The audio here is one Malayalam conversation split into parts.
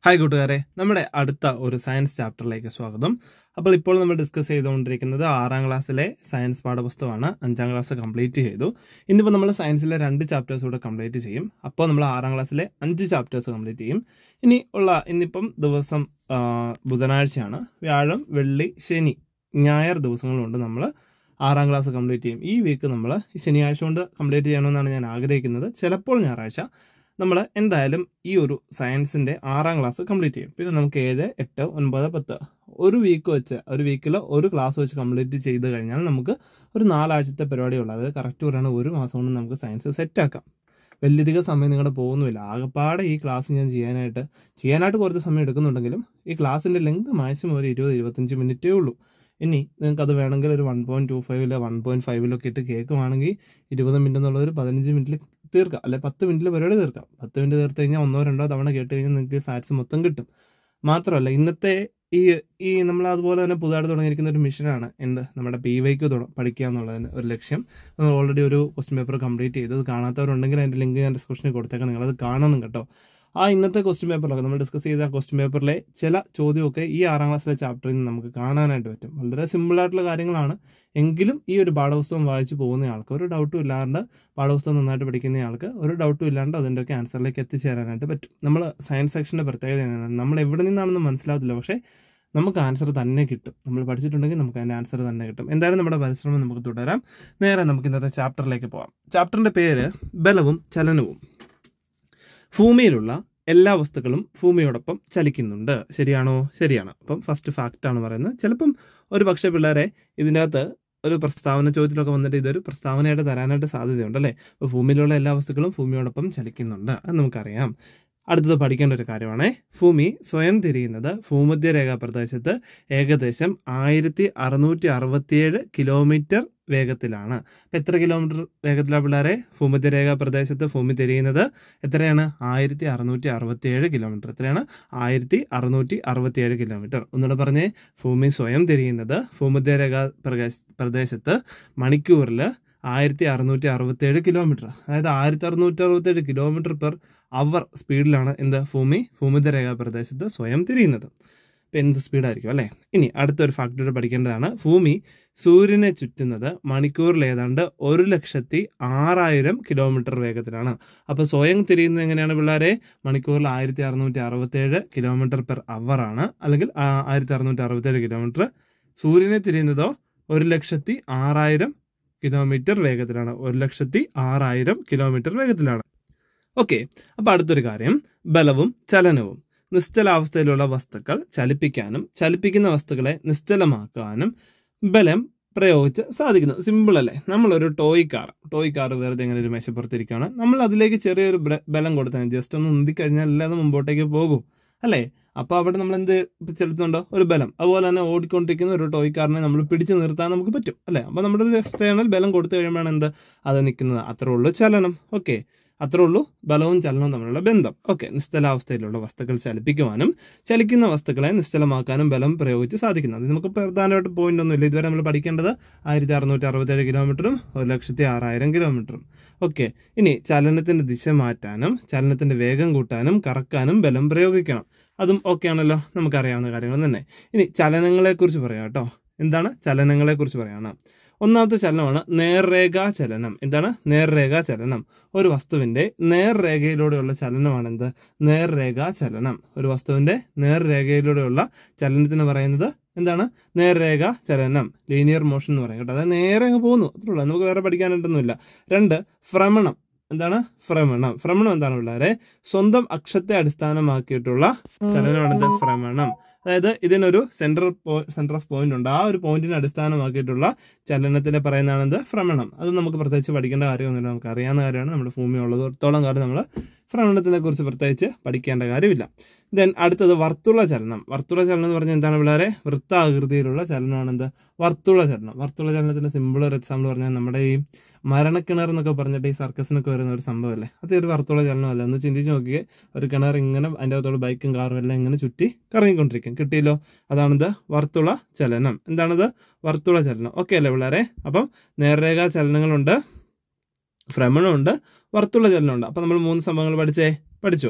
ഹായ് കൂട്ടുകാരെ നമ്മുടെ അടുത്ത ഒരു സയൻസ് ചാപ്റ്ററിലേക്ക് സ്വാഗതം അപ്പോൾ ഇപ്പോൾ നമ്മൾ ഡിസ്കസ് ചെയ്തുകൊണ്ടിരിക്കുന്നത് ആറാം ക്ലാസ്സിലെ സയൻസ് പാഠപുസ്തകമാണ് അഞ്ചാം ക്ലാസ് കംപ്ലീറ്റ് ചെയ്തു ഇന്നിപ്പോൾ നമ്മൾ സയൻസിലെ രണ്ട് ചാപ്റ്റേഴ്സ് കൂടെ കംപ്ലീറ്റ് ചെയ്യും അപ്പോൾ നമ്മൾ ആറാം ക്ലാസ്സിലെ അഞ്ച് ചാപ്റ്റേഴ്സ് കംപ്ലീറ്റ് ചെയ്യും ഇനി ഉള്ള ഇന്നിപ്പം ദിവസം ആ, ബുധനാഴ്ചയാണ് വ്യാഴം വെള്ളി ശനി ഞായർ ദിവസങ്ങളുണ്ട് നമ്മൾ ആറാം ക്ലാസ് കംപ്ലീറ്റ് ചെയ്യും ഈ വീക്ക് നമ്മൾ ശനിയാഴ്ച കൊണ്ട് കംപ്ലീറ്റ് ചെയ്യണമെന്നാണ് ഞാൻ ആഗ്രഹിക്കുന്നത് ചിലപ്പോൾ ഞായറാഴ്ച നമ്മൾ എന്തായാലും ഈ ഒരു സയൻസിന്റെ ആറാം ക്ലാസ് കംപ്ലീറ്റ് ചെയ്യും പിന്നെ നമുക്ക് ഏഴ് എട്ട് ഒൻപത് പത്ത് ഒരു വീക്ക് വെച്ച് ഒരു വീക്കിൽ ഒരു ക്ലാസ് വെച്ച് കംപ്ലീറ്റ് ചെയ്ത് കഴിഞ്ഞാൽ നമുക്ക് ഒരു നാലാഴ്ചത്തെ പരിപാടിയുള്ളൂ അതായത് കറക്റ്റ് പറയുകയാണെങ്കിൽ ഒരു മാസം കൊണ്ട് നമുക്ക് സയൻസ് സെറ്റാക്കാം വലിയധികം സമയം നിങ്ങളുടെ പോകുന്നുമില്ല ആകപ്പാടെ ഈ ക്ലാസ് ഞാൻ ചെയ്യാനായിട്ട് ചെയ്യാനായിട്ട് കുറച്ച് സമയം എടുക്കുന്നുണ്ടെങ്കിലും ഈ ക്ലാസ്സിന്റെ ലെങ്ത് മാക്സിമം ഒരു ഇരുപത് ഇരുപത്തഞ്ച് മിനിറ്റേ ഉള്ളൂ ഇനി നിങ്ങൾക്ക് അത് വേണമെങ്കിൽ ഒരു വൺ പോയിന്റ് ടു ഫൈവിലോ വൺ പോയിന്റ് ഫൈവിലൊക്കെ ഇട്ട് കേൾക്കുവാണെങ്കിൽ ഇരുപത് മിനിറ്റ് എന്നുള്ളത് ഒരു പതിനഞ്ച് മിനിറ്റിൽ തീർക്കാം അല്ലെ പത്ത് മിനിറ്റിൽ പരിപാടി തീർക്കാം പത്ത് മിനിറ്റ് തീർത്ത് കഴിഞ്ഞാൽ ഒന്നോ രണ്ടോ തവണ കേട്ട് കഴിഞ്ഞാൽ നിങ്ങൾക്ക് ഫാറ്റ്സ് മൊത്തം കിട്ടും മാത്രമല്ല ഇന്നത്തെ ഈ ഈ നമ്മൾ അതുപോലെ തന്നെ പുതുതായിട്ട് തുടങ്ങിയിരിക്കുന്ന ഒരു മിഷനാണ് എന്ത് നമ്മുടെ പി വൈക്ക് പഠിക്കുക എന്നുള്ളതിന് ഒരു ലക്ഷ്യം നമ്മൾ ഓൾറെഡി ഒരു ക്വസ്റ്റ്യൻ പേപ്പർ കംപ്ലീറ്റ് ചെയ്ത് അത് കാണാത്തവരുണ്ടെങ്കിൽ അതിന്റെ ലിങ്ക് ഞാൻ ഡിസ്ക്രിപ്ഷനിൽ കൊടുത്തേക്കാം നിങ്ങളത് കാണണം കേട്ടോ ആ ഇന്നത്തെ ക്വസ്റ്റ്യൻ പേപ്പറിലൊക്കെ നമ്മൾ ഡിസ്കസ് ചെയ്ത ക്വസ്റ്റ്യൻ പേപ്പറിലെ ചില ചോദ്യമൊക്കെ ഈ ആറാം ക്ലാസ്സിലെ ചാപ്റ്ററിൽ നിന്ന് നമുക്ക് കാണാനായിട്ട് പറ്റും വളരെ സിമ്പിൾ ആയിട്ടുള്ള കാര്യങ്ങളാണ് എങ്കിലും ഈ ഒരു പാഠപുസ്തകം വായിച്ചു പോകുന്ന ആൾക്ക് ഒരു ഡൗട്ടും ഇല്ലാണ്ട് പാഠപുസ്തകം നന്നായിട്ട് പഠിക്കുന്ന ആൾക്ക് ഒരു ഡൗട്ടും ഇല്ലാണ്ട് അതിൻ്റെയൊക്കെ ആൻസറിലേക്ക് എത്തിച്ചേരാനായിട്ട് പറ്റും നമ്മൾ സയൻസ് സെക്ഷൻ്റെ പ്രത്യേകത എന്താണ്? നമ്മൾ എവിടെ നിന്നാണെന്ന് മനസ്സിലാവത്തില്ല പക്ഷേ നമുക്ക് ആൻസർ തന്നെ കിട്ടും നമ്മൾ പഠിച്ചിട്ടുണ്ടെങ്കിൽ നമുക്ക് അതിൻ്റെ ആൻസർ തന്നെ കിട്ടും എന്തായാലും നമ്മുടെ പരിശ്രമം നമുക്ക് തുടരാം നേരെ നമുക്ക് ഇന്നത്തെ ചാപ്റ്ററിലേക്ക് പോകാം ചാപ്റ്ററിൻ്റെ പേര് ബലവും ചലനവും ഭൂമിയിലുള്ള എല്ലാ വസ്തുക്കളും ഭൂമിയോടൊപ്പം ചലിക്കുന്നുണ്ട് ശരിയാണോ ശരിയാണ് അപ്പം ഫസ്റ്റ് ഫാക്റ്റ് ആണ് പറയുന്നത് ചിലപ്പം ഒരു പക്ഷേ പിള്ളേരെ ഇതിൻ്റെ അകത്ത് ഒരു പ്രസ്താവന ചോദ്യത്തിലൊക്കെ വന്നിട്ട് ഇതൊരു പ്രസ്താവനയായിട്ട് തരാനായിട്ട് സാധ്യതയുണ്ട് അല്ലേ അപ്പോൾ ഭൂമിയിലുള്ള എല്ലാ വസ്തുക്കളും ഭൂമിയോടൊപ്പം ചലിക്കുന്നുണ്ട് അത് നമുക്കറിയാം അടുത്തത് പഠിക്കേണ്ട ഒരു കാര്യമാണ് ഭൂമി സ്വയം തിരിയുന്നത് ഭൂമധ്യരേഖാ പ്രദേശത്ത് ഏകദേശം ആയിരത്തി അറുന്നൂറ്റി അറുപത്തിയേഴ് കിലോമീറ്റർ വേഗത്തിലാണ് അപ്പം എത്ര കിലോമീറ്റർ വേഗത്തിലാണ് പിള്ളേരെ ഭൂമധ്യരേഖാ പ്രദേശത്ത് ഭൂമി തിരിയുന്നത് എത്രയാണ് ആയിരത്തി അറുന്നൂറ്റി അറുപത്തിയേഴ് കിലോമീറ്റർ എത്രയാണ് ആയിരത്തി അറുന്നൂറ്റി അറുപത്തിയേഴ് കിലോമീറ്റർ ഒന്നുകൂടെ പറഞ്ഞേ ഭൂമി സ്വയം തിരിയുന്നത് ഭൂമധ്യരേഖാ പ്രദേശ പ്രദേശത്ത് മണിക്കൂറിൽ ആയിരത്തി അറുന്നൂറ്റി അറുപത്തിയേഴ് കിലോമീറ്റർ അതായത് ആയിരത്തി അറുന്നൂറ്റി അറുപത്തിയേഴ് കിലോമീറ്റർ പെർ അവർ സ്പീഡിലാണ് എന്ത് ഭൂമി ഭൂമധ്യരേഖാ പ്രദേശത്ത് സ്വയം തിരിയുന്നത് ഇപ്പം എന്ത് സ്പീഡായിരിക്കും അല്ലേ ഇനി അടുത്തൊരു ഫാക്ടറി പഠിക്കേണ്ടതാണ് ഭൂമി സൂര്യനെ ചുറ്റുന്നത് മണിക്കൂറിൽ ഏതാണ്ട് ഒരു ലക്ഷത്തി ആറായിരം കിലോമീറ്റർ വേഗത്തിലാണ് അപ്പോൾ സ്വയം തിരിയുന്നത് എങ്ങനെയാണ് പിള്ളേരെ മണിക്കൂറിൽ ആയിരത്തി അറുന്നൂറ്റി അറുപത്തേഴ് കിലോമീറ്റർ പെർ അവർ ആണ് അല്ലെങ്കിൽ ആയിരത്തി അറുന്നൂറ്റി അറുപത്തേഴ് കിലോമീറ്റർ സൂര്യനെ തിരിയുന്നതോ ഒരു ലക്ഷത്തി ആറായിരം കിലോമീറ്റർ വേഗത്തിലാണ് ഒരു ലക്ഷത്തി ആറായിരം കിലോമീറ്റർ വേഗത്തിലാണ് ഓക്കെ അപ്പോൾ അടുത്തൊരു കാര്യം ബലവും ചലനവും നിശ്ചലാവസ്ഥയിലുള്ള വസ്തുക്കൾ ചലിപ്പിക്കാനും ചലിപ്പിക്കുന്ന വസ്തുക്കളെ നിശ്ചലമാക്കാനും ബലം പ്രയോഗിച്ച് സാധിക്കുന്നു സിമ്പിൾ അല്ലേ നമ്മളൊരു ടോയ് കാർ ടോയ് കാർ വെറുതെ ഇങ്ങനെ ഒരു മേശപ്പുറത്തിരിക്കുകയാണ് നമ്മൾ അതിലേക്ക് ചെറിയൊരു ബ്ര- ബലം കൊടുത്താൽ ജസ്റ്റ് ഒന്ന് ഉന്തി കഴിഞ്ഞാൽ അല്ലാതെ മുമ്പോട്ടേക്ക് പോകും അല്ലേ അപ്പോൾ അവിടെ നമ്മൾ എന്ത് ചെലുത്തുന്നുണ്ടോ ഒരു ബലം അതുപോലെ തന്നെ ഓടിക്കൊണ്ടിരിക്കുന്ന ഒരു ടോയ് കാറിനെ നമ്മൾ പിടിച്ചു നിർത്താൻ നമുക്ക് പറ്റും അല്ലേ അപ്പോൾ നമ്മുടെ ഒരു എക്സ്റ്റേണൽ ബലം കൊടുത്തു കഴിയുമ്പോഴാണ് എന്ത് അത് നിൽക്കുന്നത് അത്രേ ഉള്ളൂ ചലനം ഓക്കെ അത്രേ ഉള്ളൂ ബലവും ചലനവും തമ്മിലുള്ള ബന്ധം ഓക്കെ നിശ്ചലാവസ്ഥയിലുള്ള വസ്തുക്കൾ ചലിപ്പിക്കുവാനും ചലിക്കുന്ന വസ്തുക്കളെ നിശ്ചലമാക്കാനും ബലം പ്രയോഗിച്ച് സാധിക്കുന്നു അത് നമുക്ക് പ്രധാനമായിട്ട് പോയിന്റ് ഒന്നുമില്ല ഇതുവരെ നമ്മൾ പഠിക്കേണ്ടത് ആയിരത്തി അറുന്നൂറ്റി അറുപത്തേഴ് കിലോമീറ്ററും ഒരു ലക്ഷത്തി ആറായിരം കിലോമീറ്ററും ഓക്കെ ഇനി ചലനത്തിന്റെ ദിശ മാറ്റാനും ചലനത്തിന്റെ വേഗം കൂട്ടാനും കറക്കാനും ബലം പ്രയോഗിക്കണം അതും ഓക്കെ ആണല്ലോ നമുക്കറിയാവുന്ന കാര്യങ്ങൾ തന്നെ ഇനി ചലനങ്ങളെക്കുറിച്ച് പറയാം കേട്ടോ എന്താണ് ചലനങ്ങളെക്കുറിച്ച് പറയാണ് ഒന്നാമത്തെ ചലനമാണ് നേർരേഖാ ചലനം എന്താണ് നേർരേഖാ ചലനം ഒരു വസ്തുവിന്റെ നേർരേഖയിലൂടെയുള്ള ചലനമാണ് എന്ത് നേർരേഖാ ചലനം ഒരു വസ്തുവിന്റെ നേർരേഖയിലൂടെയുള്ള ചലനത്തിന് പറയുന്നത് എന്താണ് നേർരേഖ ചലനം ലീനിയർ മോഷൻ എന്ന് പറയും കേട്ടോ അതായത് നേരെ അങ്ങ് പോകുന്നു അത്രേ ഉള്ളൂ നമുക്ക് വേറെ പഠിക്കാനായിട്ടൊന്നുമില്ല രണ്ട് ഭ്രമണം എന്താണ് ഭ്രമണം ഭ്രമണം എന്താണ് പിള്ളേരെ സ്വന്തം അക്ഷത്തെ അടിസ്ഥാനമാക്കിയിട്ടുള്ള ചലനമാണ് എന്ത് ഭ്രമണം അതായത് ഇതിനൊരു സെൻട്രൽ സെന്റർ ഓഫ് പോയിന്റ് ഉണ്ട് ആ ഒരു പോയിന്റിനെ അടിസ്ഥാനമാക്കിയിട്ടുള്ള ചലനത്തിനെ പറയുന്നതാണ് എന്ത് ഭ്രമണം അത് നമുക്ക് പ്രത്യേകിച്ച് പഠിക്കേണ്ട കാര്യമൊന്നുമില്ല നമുക്ക് അറിയാവുന്ന കാര്യമാണ് നമ്മുടെ ഭൂമി ഉള്ളതോളം കാലം നമ്മൾ ഭ്രമണത്തിനെ കുറിച്ച് പ്രത്യേകിച്ച് പഠിക്കേണ്ട കാര്യമില്ല ദെൻ അടുത്തത് വർത്തുള ചലനം വർത്തുള ചലനം എന്ന് പറഞ്ഞാൽ എന്താണ് പിള്ളേരെ വൃത്താകൃതിയിലുള്ള ചലനമാണ് എന്ത് വർത്തുള ചലനം വർത്തുള ചലനത്തിന്റെ സിമ്പിൾ ഒരു എക്സാമ്പിൾ പറഞ്ഞാൽ നമ്മുടെ ഈ മരണക്കിണർ എന്നൊക്കെ പറഞ്ഞിട്ട് ഈ സർക്കസിനൊക്കെ വരുന്ന ഒരു സംഭവമല്ലേ അത് ഒരു വർത്തുള ചലനമല്ല ഒന്ന് ചിന്തിച്ച് നോക്കിയേ ഒരു കിണർ ഇങ്ങനെ അതിൻ്റെ അകത്തോട് ബൈക്കും കാറും എല്ലാം ഇങ്ങനെ ചുറ്റി കറങ്ങിക്കൊണ്ടിരിക്കും കിട്ടിയല്ലോ അതാണിത് വർത്തുള ചലനം എന്താണിത് വർത്തുള ചലനം ഓക്കെ അല്ലേ പിള്ളേരെ അപ്പം നേർരേഖാ ചലനങ്ങളുണ്ട് ഭ്രമണമുണ്ട് വർത്തുള ചലനമുണ്ട് അപ്പം നമ്മൾ മൂന്ന് സംഭവങ്ങൾ പഠിച്ചേ പഠിച്ചു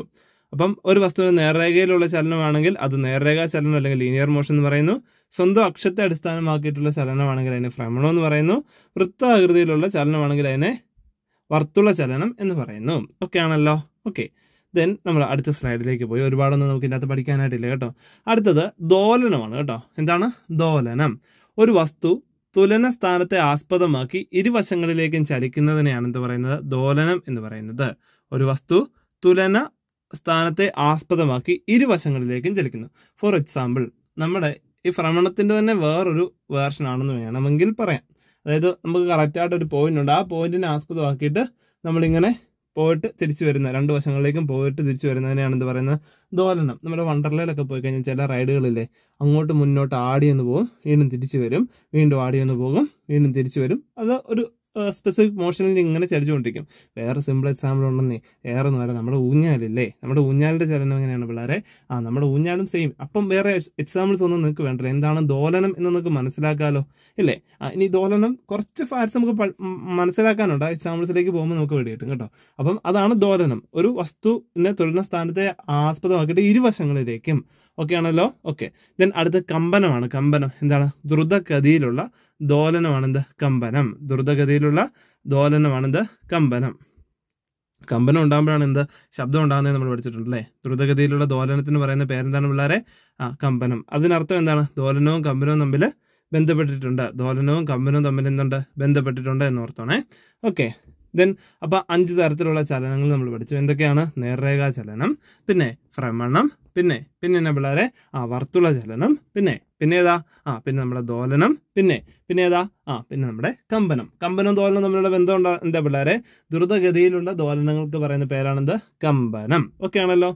അപ്പം ഒരു വസ്തുവിന് നേർരേഖയിലുള്ള ചലനമാണെങ്കിൽ അത് നേർരേഖാ ചലനം അല്ലെങ്കിൽ ലീനിയർ മോഷൻ എന്ന് പറയുന്നു സ്വന്തം അക്ഷത്തെ അടിസ്ഥാനമാക്കിയിട്ടുള്ള ചലനമാണെങ്കിൽ അതിനെ ഭ്രമണം എന്ന് പറയുന്നു വൃത്താകൃതിയിലുള്ള ചലനമാണെങ്കിൽ അതിനെ വർത്തുള ചലനം എന്ന് പറയുന്നു ഓക്കെ ആണല്ലോ ഓക്കെ ദെൻ നമ്മൾ അടുത്ത സ്ലൈഡിലേക്ക് പോയി ഒരുപാടൊന്നും നമുക്ക് ഇതിനകത്ത് പഠിക്കാനായിട്ടില്ല കേട്ടോ അടുത്തത് ദോലനമാണ് കേട്ടോ എന്താണ് ദോലനം ഒരു വസ്തു തുലന സ്ഥാനത്തെ ആസ്പദമാക്കി ഇരുവശങ്ങളിലേക്കും ചലിക്കുന്നതിനെയാണ് എന്ത് പറയുന്നത് ദോലനം എന്ന് പറയുന്നത് ഒരു വസ്തു തുലന സ്ഥാനത്തെ ആസ്പദമാക്കി ഇരുവശങ്ങളിലേക്കും ചലിക്കുന്നു ഫോർ എക്സാമ്പിൾ നമ്മുടെ ഈ ഭ്രമണത്തിന്റെ തന്നെ വേറൊരു വേർഷൻ ആണെന്ന് വേണമെങ്കിൽ പറയാം അതായത് നമുക്ക് കറക്റ്റായിട്ട് ഒരു പോയിന്റ് ഉണ്ട് ആ പോയിന്റിനെ ആസ്പദമാക്കിയിട്ട് നമ്മളിങ്ങനെ പോയിട്ട് തിരിച്ചു വരുന്ന രണ്ട് വശങ്ങളിലേക്കും പോയിട്ട് തിരിച്ചു വരുന്നതിനെയാണ് എന്ത് പറയുന്നത് ദോലനം നമ്മുടെ വണ്ടർലയിലൊക്കെ പോയി കഴിഞ്ഞാൽ ചില റൈഡുകളില്ലേ അങ്ങോട്ട് മുന്നോട്ട് ആടി എന്ന് പോകും വീണ്ടും തിരിച്ചു വരും വീണ്ടും ആടി എന്ന് പോകും വീണ്ടും തിരിച്ചു വരും അത് ഒരു സ്പെസിഫിക് മോഷനിൽ ഇങ്ങനെ ചലിച്ചുകൊണ്ടിരിക്കും വേറെ സിമ്പിൾ എക്സാമ്പിൾ ഉണ്ടെന്നേ വേറെ ഒന്നും വരാം നമ്മുടെ ഊഞ്ഞാലില്ലേ നമ്മുടെ ഊഞ്ഞാലിന്റെ ചലനം എങ്ങനെയാണ് പിള്ളേരെ ആ നമ്മുടെ ഊഞ്ഞാലും സെയിം അപ്പം വേറെ എക്സാമ്പിൾസ് ഒന്നും നിങ്ങൾക്ക് വേണ്ടല്ലോ എന്താണ് ദോലനം എന്ന് നിങ്ങൾക്ക് മനസ്സിലാക്കാലോ ഇല്ലേ ആ ഇനി ദോലനം കുറച്ച് ഫാക്ട്സ് നമുക്ക് പ- ഉം മനസ്സിലാക്കാനുണ്ട് ആ എക്സാമ്പിൾസിലേക്ക് പോകുമ്പോൾ നമുക്ക് വെടി കിട്ടും കേട്ടോ അപ്പം അതാണ് ദോലനം ഒരു വസ്തുവിനെ തൊഴിലുന്ന സ്ഥാനത്തെ ആസ്പദമാക്കിയിട്ട് ഇരുവശങ്ങളിലേക്കും ഓക്കെ ആണല്ലോ ഓക്കെ ദെൻ അടുത്ത കമ്പനമാണ് കമ്പനം എന്താണ് ദ്രുതഗതിയിലുള്ള ദോലനമാണ് എന്ത് കമ്പനം ദ്രുതഗതിയിലുള്ള ദോലനമാണ് എന്ത് കമ്പനം കമ്പനം ഉണ്ടാകുമ്പോഴാണ് എന്ത് ശബ്ദം ഉണ്ടാകുന്നത് നമ്മൾ പഠിച്ചിട്ടുണ്ട് അല്ലേ ദ്രുതഗതിയിലുള്ള ദോലനത്തിന് പറയുന്ന പേരെന്താണ് പിള്ളേരെ ആ കമ്പനം അതിനർത്ഥം എന്താണ് ദോലനവും കമ്പനവും തമ്മിൽ ബന്ധപ്പെട്ടിട്ടുണ്ട് ദോലനവും കമ്പനവും തമ്മിൽ എന്തുണ്ട് ബന്ധപ്പെട്ടിട്ടുണ്ട് എന്ന് ഓർത്തോണേ ഓക്കെ ദെൻ അപ്പൊ അഞ്ച് തരത്തിലുള്ള ചലനങ്ങൾ നമ്മൾ പഠിച്ചു എന്തൊക്കെയാണ് നേർരേഖാ ചലനം പിന്നെ ഭ്രമണം പിന്നെ പിന്നെ എന്നാ പിള്ളേരെ ആ വർത്തുള ചലനം പിന്നെ പിന്നെ ഏതാ ആ പിന്നെ നമ്മുടെ ദോലനം പിന്നെ പിന്നെ ഏതാ ആ പിന്നെ നമ്മുടെ കമ്പനം കമ്പനം ദോലനം തമ്മിലുള്ള ബന്ധം ഉണ്ടാ എന്താ പിള്ളേരെ ദ്രുതഗതിയിലുള്ള ദോലനങ്ങൾക്ക് പറയുന്ന പേരാണെന്ത് കമ്പനം ഓക്കെ ആണല്ലോ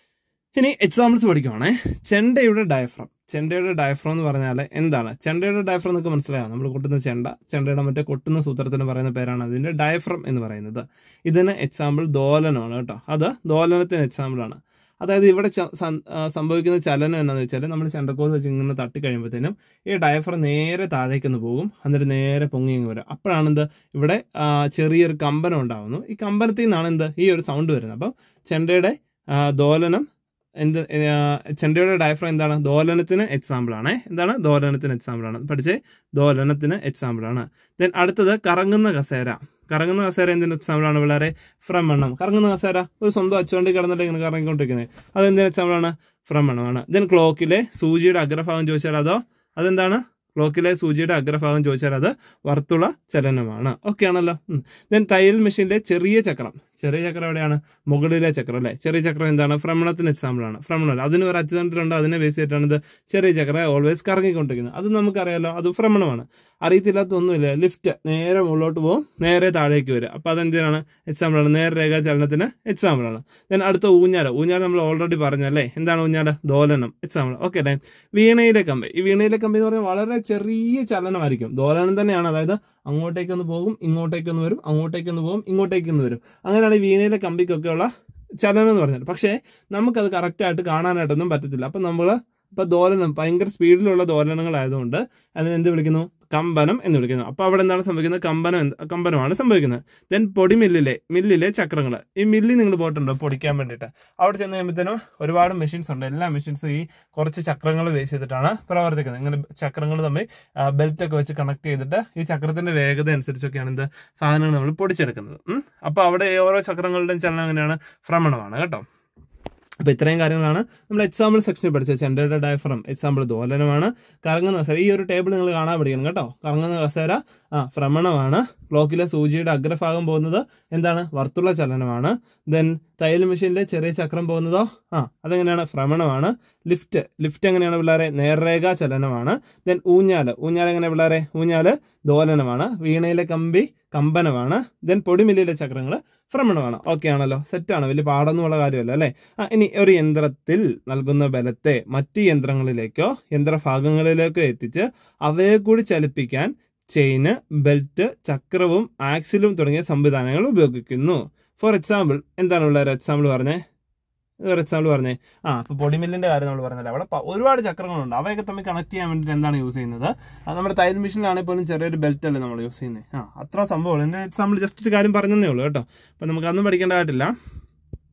ഇനി എക്സാമ്പിൾസ് പഠിക്കുവാണേ ചെണ്ടയുടെ ഡയഫ്രം ചെണ്ടയുടെ ഡയഫ്രം എന്ന് പറഞ്ഞാൽ എന്താണ് ചെണ്ടയുടെ ഡയഫ്രം എന്നൊക്കെ മനസ്സിലായോ നമ്മൾ കൊട്ടുന്ന ചെണ്ട ചെണ്ടയുടെ മറ്റേ കൊട്ടുന്ന സൂത്രത്തിന് പറയുന്ന പേരാണ് അതിന്റെ ഡയഫ്രം എന്ന് പറയുന്നത് ഇതിന് എക്സാമ്പിൾ ദോലനമാണ് കേട്ടോ അത് ദോലനത്തിന് എക്സാമ്പിൾ ആണ് അതായത് ഇവിടെ ച- സം- ആ, സംഭവിക്കുന്ന ചലനം എന്താണെന്ന് വെച്ചാൽ നമ്മൾ ചെണ്ടക്കോൽ വെച്ച് ഇങ്ങനെ തട്ടി കഴിയുമ്പോഴത്തേനും ഈ ഡയഫ്രം നേരെ താഴേക്കൊന്ന് പോകും എന്നിട്ട് നേരെ പൊങ്ങി ഇങ്ങ് വരും അപ്പോഴാണ് എന്ത് ഇവിടെ ആ, ചെറിയൊരു കമ്പനം ഉണ്ടാകുന്നു ഈ കമ്പനത്തിൽ നിന്നാണ് എന്ത് ഈ ഒരു സൗണ്ട് വരുന്നത് അപ്പം ചെണ്ടയുടെ ആ, ദോലനം എന്ത് ആ, ചെണ്ടയുടെ ഡയഫ്രം എന്താണ് ദോലനത്തിന് എക്സാമ്പിൾ ആണ് എന്താണ് ദോലനത്തിന് എക്സാമ്പിൾ ആണ് പഠിച്ചേ ദോലനത്തിന് എക്സാമ്പിൾ ആണ് ദെൻ അടുത്തത് കറങ്ങുന്ന കസേര കറങ്ങുന്ന കസേര എന്തിന്റെ എക്സാമ്പിൾ ആണ് പിള്ളേരെ ഭ്രമണം കറങ്ങുന്ന കസേര ഒരു സ്വന്തം അച്ചുകൊണ്ട് കിടന്നിട്ട് ഇങ്ങനെ കറങ്ങിക്കൊണ്ടിരിക്കുന്നത് അതെന്തിന്റെ എക്സാമ്പിൾ ആണ് ഭ്രമണമാണ് ദെൻ ക്ലോക്കിലെ സൂചിയുടെ അഗ്രഭാഗം ചോദിച്ചാൽ അതോ അതെന്താണ് ക്ലോക്കിലെ സൂചിയുടെ അഗ്രഭാഗം ചോദിച്ചാൽ അത് വർത്തുള ചലനമാണ് ഓക്കെ ആണല്ലോ ദെൻ തയ്യൽ മെഷീനിലെ ചെറിയ ചക്രം ചെറിയ ചക്രം എവിടെയാണ് മുകളിലെ ചക്രം അല്ലേ ചെറിയ ചക്രം എന്താണ് ഭ്രമണത്തിന് എക്സാമ്പിൾ ആണ് ഭ്രമണം അതിന് ഒരു അച്ചുതണ്ടിലുണ്ട് അതിനെ ബേസ് ചെയ്തിട്ടാണ് ഇത് ചെറിയ ചക്രം ഓൾവേസ് കറങ്ങിക്കൊണ്ടിരിക്കുന്നത് അത് നമുക്കറിയാലോ അത് ഭ്രമണമാണ് അറിയത്തില്ലാത്ത ഒന്നുമില്ല ലിഫ്റ്റ് നേരെ മുകളിലോട്ട് പോകും നേരെ താഴേക്ക് വരും അപ്പൊ അതെന്തിനാണ് എക്സാമ്പിൾ ആണ് നേരെ രേഖാ ചലനത്തിന് എക്സാമ്പിൾ ആണ് ദെൻ അടുത്ത ഊഞ്ഞാല് ഊഞ്ഞാല് നമ്മൾ ഓൾറെഡി പറഞ്ഞല്ലേ എന്താണ് ഊഞ്ഞാല് ദോലനം എക്സാമ്പിൾ ഓക്കെ അല്ലേ വീണയിലെ കമ്പി ഈ വീണയിലെ കമ്പി എന്ന് പറഞ്ഞാൽ വളരെ ചെറിയ ചലനമായിരിക്കും ദോലനം തന്നെയാണ് അതായത് അങ്ങോട്ടേക്കൊന്ന് പോകും ഇങ്ങോട്ടേക്കൊന്ന് വരും അങ്ങോട്ടേക്കൊന്ന് പോകും ഇങ്ങോട്ടേക്കൊന്ന് വരും അങ്ങനെയാണ് ഈ വീണയിലെ കമ്പിക്കൊക്കെ ഉള്ള ചലനം എന്ന് പറഞ്ഞത് പക്ഷേ നമുക്കത് കറക്റ്റായിട്ട് കാണാനായിട്ടൊന്നും പറ്റത്തില്ല അപ്പം നമ്മൾ ഇപ്പം ദോലനം ഭയങ്കര സ്പീഡിലുള്ള ദോലനങ്ങളായതുകൊണ്ട് അതിനെ എന്ത് വിളിക്കുന്നു കമ്പനം എന്ന് വിളിക്കുന്നു അപ്പോൾ അവിടെ എന്താണ് സംഭവിക്കുന്നത് കമ്പനം എന്ത്- കമ്പനമാണ് സംഭവിക്കുന്നത് ദെൻ പൊടി മില്ലിലെ മില്ലിലെ ചക്രങ്ങൾ ഈ മില്ലിൽ നിങ്ങൾ പോയിട്ടുണ്ടോ പൊടിക്കാൻ വേണ്ടിയിട്ട് അവിടെ ചെന്ന് കഴിയുമ്പോഴത്തേനും ഒരുപാട് മെഷീൻസ് ഉണ്ട് എല്ലാ മെഷീൻസും ഈ കുറച്ച് ചക്രങ്ങൾ ബേസ് ചെയ്തിട്ടാണ് പ്രവർത്തിക്കുന്നത് ഇങ്ങനെ ചക്രങ്ങൾ തമ്മിൽ ബെൽറ്റ് ഒക്കെ വെച്ച് കണക്ട് ചെയ്തിട്ട് ഈ ചക്രത്തിന്റെ വേഗത അനുസരിച്ചൊക്കെയാണ് എന്ത് സാധനങ്ങൾ നമ്മൾ പൊടിച്ചെടുക്കുന്നത് ഉം. അപ്പൊ അവിടെ ഓരോ ചക്രങ്ങളുടെയും ചലനം എങ്ങനെയാണ് ഭ്രമണമാണ് കേട്ടോ അപ്പൊ ഇത്രയും കാര്യങ്ങളാണ് നമ്മൾ എക്സാമ്പിൾ സെക്ഷനിൽ പഠിച്ചത് ചെണ്ടയുടെ ഡയഫ്രം എക്സാമ്പിൾ ദോലനമാണ് കറങ്ങുന്ന കസേര ഈ ഒരു ടേബിൾ നിങ്ങൾ കാണാൻ പഠിക്കണം കേട്ടോ കറങ്ങുന്ന കസേര ആ ഭ്രമണമാണ് ക്ലോക്കിലെ സൂചിയുടെ അഗ്രഭാഗം പോകുന്നത് എന്താണ് വർത്തുള്ള ചലനമാണ് ദെൻ തയ്യൽ മെഷീനിലെ ചെറിയ ചക്രം പോകുന്നതോ ആ അതെങ്ങനെയാണ് ഭ്രമണമാണ് ലിഫ്റ്റ് ലിഫ്റ്റ് എങ്ങനെയാണ് പിള്ളേരെ നേർരേഖാ ചലനമാണ് ദെൻ ഊഞ്ഞാല് ഊഞ്ഞാല് എങ്ങനെ പിള്ളേരെ ഊഞ്ഞാല് ദോലനമാണ് വീണയിലെ കമ്പി കമ്പനമാണ് ദെൻ പൊടിമില്ലിലെ ചക്രങ്ങൾ ഭ്രമണമാണ് ഓക്കെ ആണല്ലോ സെറ്റാണ് വലിയ പാടൊന്നുമുള്ള കാര്യമല്ല അല്ലേ ആ ഇനി ഒരു യന്ത്രത്തിൽ നൽകുന്ന ബലത്തെ മറ്റ് യന്ത്രങ്ങളിലേക്കോ യന്ത്രഭാഗങ്ങളിലേക്കോ എത്തിച്ച് അവയെ കൂടി ചലിപ്പിക്കാൻ ചെയിന് ബെൽറ്റ് ചക്രവും ആക്സിലും തുടങ്ങിയ സംവിധാനങ്ങൾ ഉപയോഗിക്കുന്നു ഫോർ എക്സാമ്പിൾ എന്താണ് ഉള്ള ഒരു എക്സാമ്പിൾ പറഞ്ഞേ ഒരു എക്സാമ്പിൾ പറഞ്ഞേ ആ അപ്പൊ പൊടിമില്ലിന്റെ കാര്യം നമ്മൾ പറഞ്ഞല്ലോ അവിടെ പ- ഒരുപാട് ചക്രങ്ങളുണ്ട് അവയൊക്കെ തമ്മിൽ കണക്ട് ചെയ്യാൻ വേണ്ടിയിട്ട് എന്താണ് യൂസ് ചെയ്യുന്നത് അത് നമ്മുടെ തയ്യൽ മെഷീനിലാണെങ്കിൽ പോലും ചെറിയൊരു ബെൽറ്റ് അല്ലേ നമ്മൾ യൂസ് ചെയ്യുന്നത് ആ അത്ര സംഭവം എന്റെ എക്സാമ്പിൾ ജസ്റ്റ് ഒരു കാര്യം പറഞ്ഞതേ ഉള്ളൂ കേട്ടോ അപ്പൊ നമുക്ക് അതൊന്നും പഠിക്കേണ്ടതായിട്ടില്ല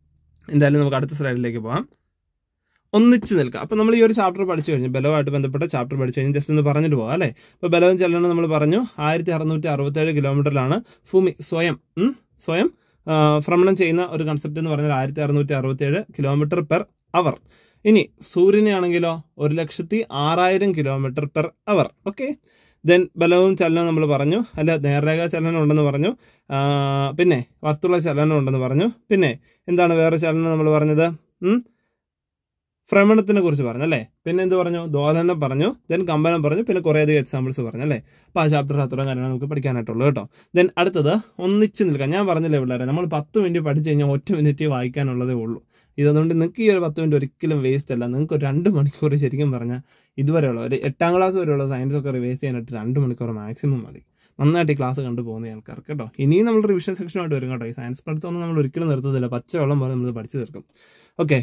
എന്തായാലും നമുക്ക് അടുത്ത സ്ലൈഡിലേക്ക് പോകാം ഒന്നിച്ച് നിൽക്കുക അപ്പം നമ്മൾ ഈ ഒരു ചാപ്റ്റർ പഠിച്ചു കഴിഞ്ഞു ബലവുമായിട്ട് ബന്ധപ്പെട്ട ചാപ്റ്റർ പഠിച്ചു കഴിഞ്ഞ് ജസ്റ്റ് ഒന്ന് പറഞ്ഞിട്ട് പോകാം അല്ലേ ഇപ്പോൾ ബലവും ചലനം നമ്മൾ പറഞ്ഞു ആയിരത്തി അറുന്നൂറ്റി അറുപത്തേഴ് കിലോമീറ്ററിലാണ് ഭൂമി സ്വയം ഉം, സ്വയം ആ, ഭ്രമണം ചെയ്യുന്ന ഒരു കൺസെപ്റ്റ് എന്ന് പറഞ്ഞാൽ ആയിരത്തി അറുന്നൂറ്റി അറുപത്തേഴ് കിലോമീറ്റർ പെർ അവർ ഇനി സൂര്യനെ ആണെങ്കിലോ ഒരു ലക്ഷത്തി ആറായിരം kilometre per hour okay then ബലവും ചലനവും നമ്മൾ പറഞ്ഞു അല്ല നേർരേഖ ചലനം ഉണ്ടെന്ന് പറഞ്ഞു ആ, പിന്നെ വസ്തുള്ള ചലനം ഉണ്ടെന്ന് പറഞ്ഞു പിന്നെ എന്താണ് വേറെ ചലനം നമ്മൾ പറഞ്ഞത് ഉം? ഭ്രമണത്തിനെ കുറിച്ച് പറഞ്ഞു അല്ലേ പിന്നെ എന്ത് പറഞ്ഞു ദോലനം പറഞ്ഞു ദെൻ കമ്പനം പറഞ്ഞു പിന്നെ കുറേ അധികം എക്സാമ്പിൾസ് പറഞ്ഞു അല്ലേ അപ്പോൾ ആ ചാപ്റ്റർ അത്രയും കാര്യങ്ങൾ നമുക്ക് പഠിക്കാനായിട്ടുള്ളൂ കേട്ടോ ദെൻ അടുത്തത് ഒന്നിച്ച് നിൽക്കാം ഞാൻ പറഞ്ഞില്ലേ പിള്ളേരെ നമ്മൾ പത്ത് മിനിറ്റ് പഠിച്ചു കഴിഞ്ഞാൽ ഒറ്റ മിനിറ്റ് വായിക്കാനുള്ളതേ ഉള്ളൂ ഇതുകൊണ്ട് നിങ്ങൾക്ക് ഈ ഒരു പത്ത് മിനിറ്റ് ഒരിക്കലും വേസ്റ്റ് അല്ല നിങ്ങൾക്ക് ഒരു രണ്ട് മണിക്കൂർ ശരിക്കും പറഞ്ഞാൽ ഇതുവരെയുള്ള ഒരു എട്ടാം ക്ലാസ് വരെയുള്ള സയൻസ് ഒക്കെ റിവൈസ് ചെയ്യാനായിട്ട് രണ്ട് മണിക്കൂർ മാക്സിമം മതി നന്നായിട്ട് ഈ ക്ലാസ് കണ്ടു പോകുന്ന ആൾക്കാർക്ക് കേട്ടോ ഇനിയും നമ്മൾ റിവിഷൻ സെക്ഷനായിട്ട് വരും കേട്ടോ ഈ സയൻസ് പഠിത്തമൊന്നും നമ്മൾ ഒരിക്കലും നിർത്തത്തില്ല പച്ചവെള്ളം പോലെ നമ്മൾ പഠിച്ചു തീർക്കും ഓക്കെ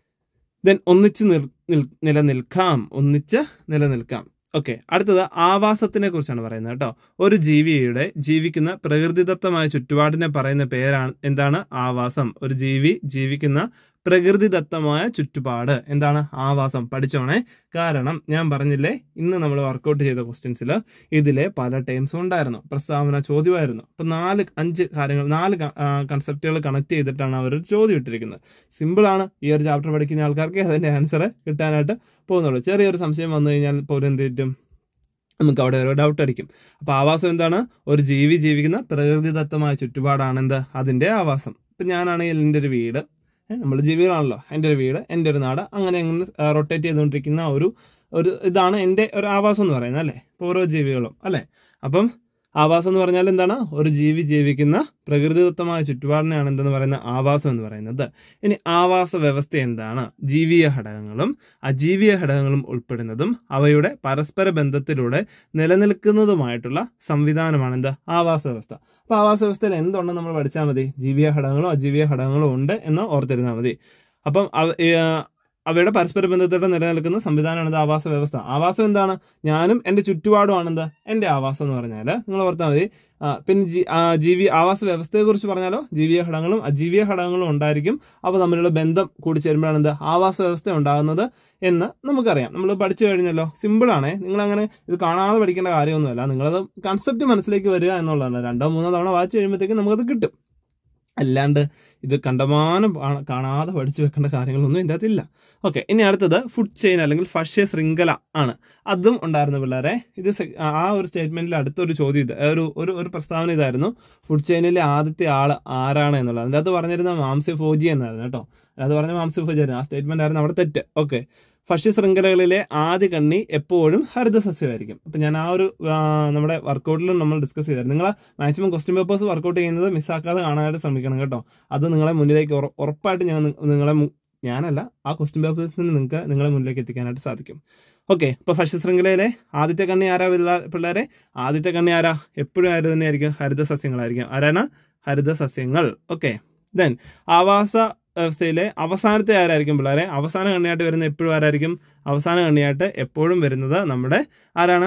ദെൻ ഒന്നിച്ച് നിർ- നിൽ- നിലനിൽക്കാം ഒന്നിച്ച് നിലനിൽക്കാം ഓക്കെ അടുത്തത് ആവാസത്തിനെ കുറിച്ചാണ് പറയുന്നത് കേട്ടോ ഒരു ജീവിയുടെ ജീവിക്കുന്ന പ്രകൃതിദത്തമായ ചുറ്റുപാടിനെ പറയുന്ന പേരാണ് എന്താണ് ആവാസം ഒരു ജീവി ജീവിക്കുന്ന പ്രകൃതിദത്തമായ ചുറ്റുപാട് എന്താണ് ആവാസം പഠിച്ചോണേ കാരണം ഞാൻ പറഞ്ഞില്ലേ ഇന്ന് നമ്മൾ വർക്കൗട്ട് ചെയ്ത ക്വസ്റ്റ്യൻസിൽ ഇതിലെ പല ടൈംസും ഉണ്ടായിരുന്നു പ്രസ്താവന ചോദ്യമായിരുന്നു അപ്പൊ നാല് അഞ്ച് കാര്യങ്ങൾ നാല് കൺസെപ്റ്റുകൾ കണക്ട് ചെയ്തിട്ടാണ് അവർ ഒരു ചോദ്യം ഇട്ടിരിക്കുന്നത് സിമ്പിൾ ആണ് ഈ ഒരു ചാപ്റ്റർ പഠിക്കുന്ന ആൾക്കാർക്ക് അതിന്റെ ആൻസർ കിട്ടാനായിട്ട് പോകുന്നുള്ളൂ ചെറിയൊരു സംശയം വന്നു കഴിഞ്ഞാൽ പോലും എന്ത് പറ്റും നമുക്ക് അവിടെ ഒരു ഡൗട്ട് അടിക്കും അപ്പൊ ആവാസം എന്താണ് ഒരു ജീവി ജീവിക്കുന്ന പ്രകൃതിദത്തമായ ചുറ്റുപാടാണ് എന്ത് അതിന്റെ ആവാസം ഇപ്പൊ ഞാനാണെങ്കിൽ എൻ്റെ ഒരു വീട് നമ്മൾ ജീവികളാണല്ലോ എൻ്റെ ഒരു വീട് എൻ്റെ ഒരു നാട് അങ്ങനെ അങ്ങനെ റൊട്ടേറ്റ് ചെയ്തുകൊണ്ടിരിക്കുന്ന ഒരു ഒരു ഇതാണ് എൻ്റെ ഒരു ആവാസം എന്ന് പറയുന്നത് അല്ലേ ഇപ്പോൾ ഓരോ ജീവികളും അല്ലേ അപ്പം ആവാസം എന്ന് പറഞ്ഞാൽ എന്താണ് ഒരു ജീവി ജീവിക്കുന്ന പ്രകൃതിദത്തമായ ചുറ്റുപാടിനെയാണ് എന്തെന്ന് പറയുന്നത് ആവാസം എന്ന് പറയുന്നത് ഇനി ആവാസ വ്യവസ്ഥ എന്താണ് ജീവിയ ഘടകങ്ങളും അജീവിയ ഘടകങ്ങളും ഉൾപ്പെടുന്നതും അവയുടെ പരസ്പര ബന്ധത്തിലൂടെ നിലനിൽക്കുന്നതുമായിട്ടുള്ള സംവിധാനമാണ് എന്ത് ആവാസ വ്യവസ്ഥ അപ്പൊ ആവാസ വ്യവസ്ഥയിൽ എന്തുണ്ടെന്ന് നമ്മൾ പഠിച്ചാൽ മതി ജീവിയ ഘടകങ്ങളോ അജീവിയ ഘടകങ്ങളോ ഉണ്ട് എന്ന് ഓർത്തിരുന്നാൽ മതി അപ്പം അവ- ഏ, അവയുടെ പരസ്പര ബന്ധത്തോടെ നിലനിൽക്കുന്ന സംവിധാനമാണ് ഇത് ആവാസ വ്യവസ്ഥ ആവാസം എന്താണ് ഞാനും എൻ്റെ ചുറ്റുപാടുമാണ് എന്ത് എൻ്റെ ആവാസം എന്ന് പറഞ്ഞാൽ നിങ്ങൾ ഓർത്താൽ മതി ആ, പിന്നെ ജി- ആ, ജീവി ആവാസ വ്യവസ്ഥയെ കുറിച്ച് പറഞ്ഞാലോ ജീവിയ ഘടകങ്ങളും അജീവിയ ഘടകങ്ങളും ഉണ്ടായിരിക്കും അവ തമ്മിലുള്ള ബന്ധം കൂടി ചേരുമ്പോഴാണ് എന്ത് ആവാസ വ്യവസ്ഥ ഉണ്ടാകുന്നത് എന്ന് നമുക്കറിയാം നമ്മൾ പഠിച്ചു കഴിഞ്ഞല്ലോ സിമ്പിൾ ആണേ നിങ്ങൾ അങ്ങനെ ഇത് കാണാതെ പഠിക്കേണ്ട കാര്യമൊന്നുമല്ല നിങ്ങളത് കൺസെപ്റ്റ് മനസ്സിലേക്ക് വരിക എന്നുള്ളതാണ് രണ്ടോ മൂന്നോ തവണ വായിച്ചു കഴിയുമ്പോഴത്തേക്കും നമുക്കത് കിട്ടും അല്ലാണ്ട് ഇത് കണ്ടമാനം കാണ- കാണാതെ പഠിച്ചു വെക്കേണ്ട കാര്യങ്ങളൊന്നും ഇതിൻ്റെ അകത്തില്ല ഓക്കെ ഇനി അടുത്തത് ഫുഡ് ചെയിൻ അല്ലെങ്കിൽ ഭക്ഷ്യ ശൃംഖല ആണ് അതും ഉണ്ടായിരുന്നു പിള്ളേരെ ഇത് സെ- ആ ഒരു സ്റ്റേറ്റ്മെന്റിൽ അടുത്തൊരു ചോദ്യം ഇത് ഒരു ഒരു ഒരു പ്രസ്താവന ഇതായിരുന്നു ഫുഡ് ചെയിനിലെ ആദ്യത്തെ ആള് ആരാണ് എന്നുള്ളത് അതിൻ്റെ അകത്ത് പറഞ്ഞിരുന്ന മാംസ്യ ഫോജി എന്നായിരുന്നു കേട്ടോ അത് പറഞ്ഞ മാംസ്യ ഫോജി ആയിരുന്നു ആ സ്റ്റേറ്റ്മെന്റ് ആയിരുന്നു അവിടെ തെറ്റ് ഓക്കെ ഭക്ഷ്യ ശൃംഖലകളിലെ ആദ്യ കണ്ണി എപ്പോഴും ഹരിതസസ്യമായിരിക്കും അപ്പം ഞാൻ ആ ഒരു ആ, നമ്മുടെ വർക്കൗട്ടിലും നമ്മൾ ഡിസ്കസ് ചെയ്തായിരുന്നു നിങ്ങൾ മാക്സിമം ക്വസ്റ്റ്യൻ പേപ്പേഴ്സ് വർക്കൗട്ട് ചെയ്യുന്നത് മിസ്സാക്കാതെ കാണാനായിട്ട് ശ്രമിക്കണം കേട്ടോ അത് നിങ്ങളെ മുന്നിലേക്ക് ഉറ- ഉറപ്പായിട്ട് ഞാൻ നി- നിങ്ങളെ മു- ഞാനല്ല ആ ക്വസ്റ്റ്യൻ പേപ്പേഴ്സിന് നിങ്ങൾക്ക് നിങ്ങളെ മുന്നിലേക്ക് എത്തിക്കാനായിട്ട് സാധിക്കും ഓക്കെ ഇപ്പൊ ഭക്ഷ്യ ശൃംഖലയിലെ ആദ്യത്തെ കണ്ണി ആരാ പിള്ള- പിള്ളേരെ ആദ്യത്തെ കണ്ണി ആരാ എപ്പോഴും ആര് തന്നെയായിരിക്കും ഹരിത സസ്യങ്ങളായിരിക്കും ആരാണ് ഹരിത സസ്യങ്ങൾ ഓക്കെ ദെൻ ആവാസ വ്യവസ്ഥയിലെ അവസാനത്തെ ആരായിരിക്കും പിള്ളേരെ അവസാന കണ്ണിയായിട്ട് വരുന്ന എപ്പോഴും ആരായിരിക്കും അവസാന കണ്ണിയായിട്ട് എപ്പോഴും വരുന്നത് നമ്മുടെ ആരാണ്